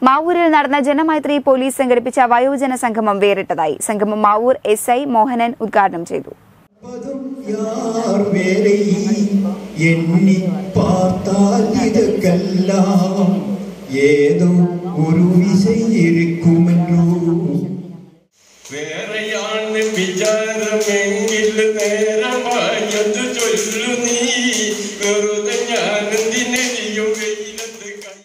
മാവൂരിൽ നടന്ന ജനമൈത്രി പോലീസ് സംഘടിപ്പിച്ച വയോജന സംഗമം വേറിട്ടതായി സംഗമം മാവൂർ എസ് ഐ മോഹനൻ ഉദ്ഘാടനം ചെയ്തു പതും യാർ വേറെ എണ്ണി பார்த்தால் இதுக்கெல்லாம் ஏதோ ஒரு விசை இருக்குமென்றோ വേറെയാണ് വിചാരമെങ്കിൽ നേരമായത് ചൊല്ലു നീ വെറുതെ ഞാനെന്തിനെയും വെയിലത്ത് കൈ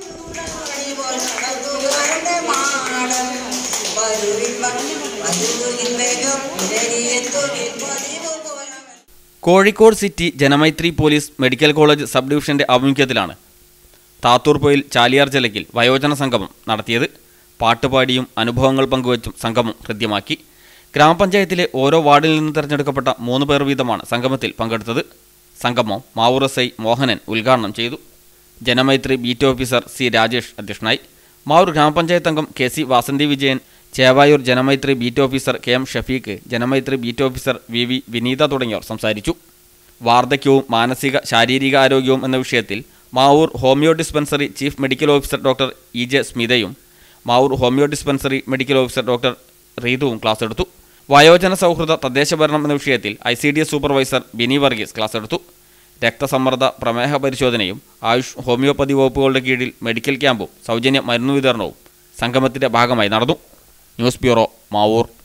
Kozhikode city Janamaithri police medical college sub ഡിവിഷന്റെ ആഭിമുഖ്യത്തിലാണ് താത്തൂർപ്പൊയിൽ ചാലിയാർ ജലക്കിൽ വയോജന സംഗമം നടത്തിയത് പാട്ടുപാടിയും അനുഭവങ്ങൾ പങ്കുവച്ചും സംഗമം ഹൃദ്യമാക്കി ഗ്രാമപഞ്ചായത്തിലെ ഓരോ വാർഡിൽ നിന്ന് തിരഞ്ഞെടുക്കപ്പെട്ട മൂന്ന് പേർ വീതമാണ് സംഗമത്തിൽ പങ്കെടുത്തത് സംഗമം മാവൂർ എസ് ഐ മോഹനൻ ഉദ്ഘാടനം ചെയ്തു Janamaithri beat officer C Rajesh അധ്യക്ഷനായി മാവൂർ ഗ്രാമപഞ്ചായത്ത് അംഗം K C Vasanthi Vijayan Chevayur Janamaithri beat officer K M Shafeeq Janamaithri beat officer V V Vineetha തുടങ്ങിയവർ സംസാരിച്ചു വാർദ്ധക്യവും മാനസിക ശാരീരിക ആരോഗ്യവും എന്ന വിഷയത്തിൽ Mavoor homeo dispensary chief medical officer doctor E J സ്മിതയും Mavoor homeo dispensary medical officer doctor റീതുവും ക്ലാസ് എടുത്തു വയോജന സൗഹൃദ തദ്ദേശഭരണം എന്ന വിഷയത്തിൽ I C D S supervisor Bini Varghese class എടുത്തു രക്തസമ്മർദ്ദ പ്രമേഹ പരിശോധനയും ആയുഷ് ഹോമിയോപ്പതി വകുപ്പുകളുടെ കീഴിൽ മെഡിക്കൽ ക്യാമ്പും സൗജന്യ മരുന്ന് വിതരണവും സംഗമത്തിന്റെ ഭാഗമായി നടന്നു ന്യൂസ് ബ്യൂറോ മാവൂർ